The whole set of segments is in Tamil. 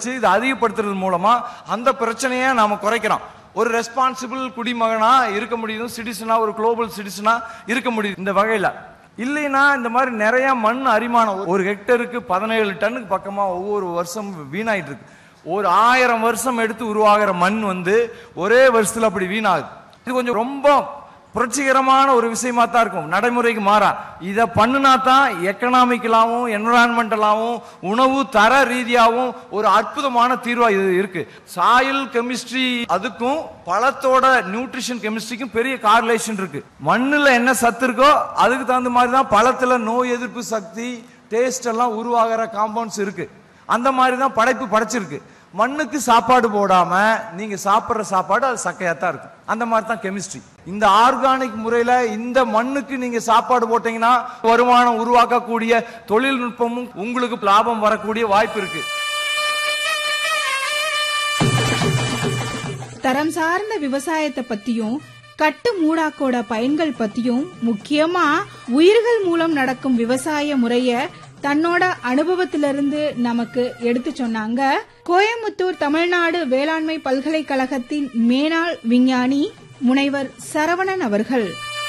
வச்சு இதை அதிகப்படுத்துறது மூலமா அந்த பிரச்சனையை நாம குறைக்கிறோம் ஒரு ரெஸ்பான்சிபிள் குடிமகனா இருக்க முடியும் சிட்டிசனா ஒரு குளோபல் சிட்டிசனா இருக்க முடியும் இந்த வகையில இல்லைன்னா இந்த மாதிரி நிறைய மண் அரிமானம் ஒரு ஹெக்டருக்கு பதினேழு டன்னுக்கு பக்கமா ஒவ்வொரு வருஷம் வீணாயிட்டு இருக்கு ஒரு ஆயிரம் வருஷம் எடுத்து உருவாகிற மண் வந்து ஒரே வருஷத்துல அப்படி வீணாகுது இது கொஞ்சம் ரொம்ப புரட்சிகரமான ஒரு விஷயமா தான் இருக்கும் நடைமுறைக்கு மாறா இதை பண்ணுனா தான் எக்கனாமிக்கலாவும் என்விரான்மெண்டலாவும் உணவு தர ரீதியாகவும் ஒரு அற்புதமான தீர்வா இது இருக்கு சாயில் கெமிஸ்ட்ரி அதுக்கும் பழத்தோட நியூட்ரிஷன் கெமிஸ்ட்ரிக்கும் பெரிய கார்லேஷன் இருக்கு மண்ணுல என்ன சத்து இருக்கோ அதுக்கு தகுந்த மாதிரி தான் பழத்துல நோய் எதிர்ப்பு சக்தி டேஸ்ட் எல்லாம் உருவாகிற காம்பவுண்ட்ஸ் இருக்கு அந்த மாதிரி தான் படைப்பு படைச்சிருக்கு மண்ணுக்கு சாப்பாடு போடாம நீங்க சாப்பிடுற சாப்பாடு அது சக்கையா தான் இருக்கும் அந்த மாதிரி தான் கெமிஸ்ட்ரி இந்த ஆர்கானிக் முறையில இந்த மண்ணுக்கு நீங்க சாப்பாடு போட்டீங்கன்னா வருமானம் உருவாக்கக்கூடிய தொழில்நுட்பமும் உங்களுக்கு லாபம் வரக்கூடிய வாய்ப்பு இருக்கு தரம் சார்ந்த விவசாயத்தை பத்தியும் கட்டு மூடாக்கோட பயன்கள் பத்தியும் முக்கியமா உயிர்கள் மூலம் நடக்கும் விவசாய முறைய தன்னோட அனுபவத்திலிருந்து நமக்கு எடுத்து சொன்னாங்க கோயம்புத்தூர் தமிழ்நாடு வேளாண்மை பல்கலைக்கழகத்தின் மேனாள் விஞ்ஞானி முனைவர் சரவணன் அவர்கள்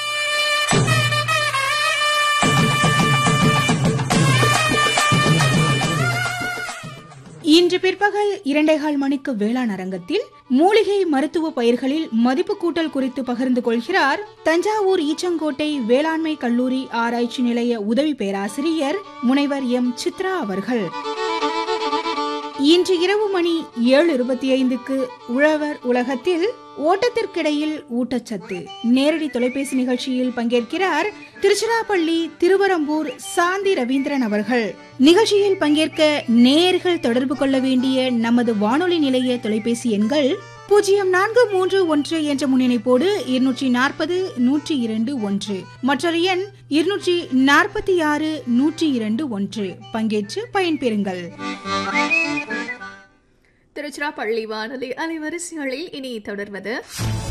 இன்று பிற்பகல் இரண்டேகால் மணிக்கு வேளாண் அரங்கத்தில் மூலிகை மருத்துவ பயிர்களில் மதிப்பு கூட்டல் குறித்து பகிர்ந்து கொள்கிறார் தஞ்சாவூர் ஈச்சங்கோட்டை வேளாண்மை கல்லூரி ஆராய்ச்சி நிலைய உதவி பேராசிரியர் முனைவர் எம் சித்ரா அவர்கள் இன்று இரவு மணி ஏழு இருபத்தி ஐந்துக்கு உழவர் உலகத்தில் ஓட்டத்திற்கிடையில் ஊட்டச்சத்து நேரடி தொலைபேசி நிகழ்ச்சியில் பங்கேற்கிறார் திருச்சிராப்பள்ளி திருவரம்பூர் சாந்தி ரவீந்திரன் அவர்கள் நிகழ்ச்சியில் பங்கேற்க நேயர்கள் தொடர்பு கொள்ள வேண்டிய நமது வானொலி நிலைய தொலைபேசி எண்கள் பூஜ்ஜியம் நான்கு மூன்று ஒன்று என்ற முன்னிணைப்போடு இருநூற்றி நாற்பது நூற்றி இரண்டு ஒன்று மற்றொரு எண் இருநூற்றி நாற்பத்தி ஆறு நூற்றி இரண்டு ஒன்று பங்கேற்று பயன்பெறுங்கள் திருச்சிராப்பள்ளி வானொலி அலைவரிசைகளில் இனி தொடர்வது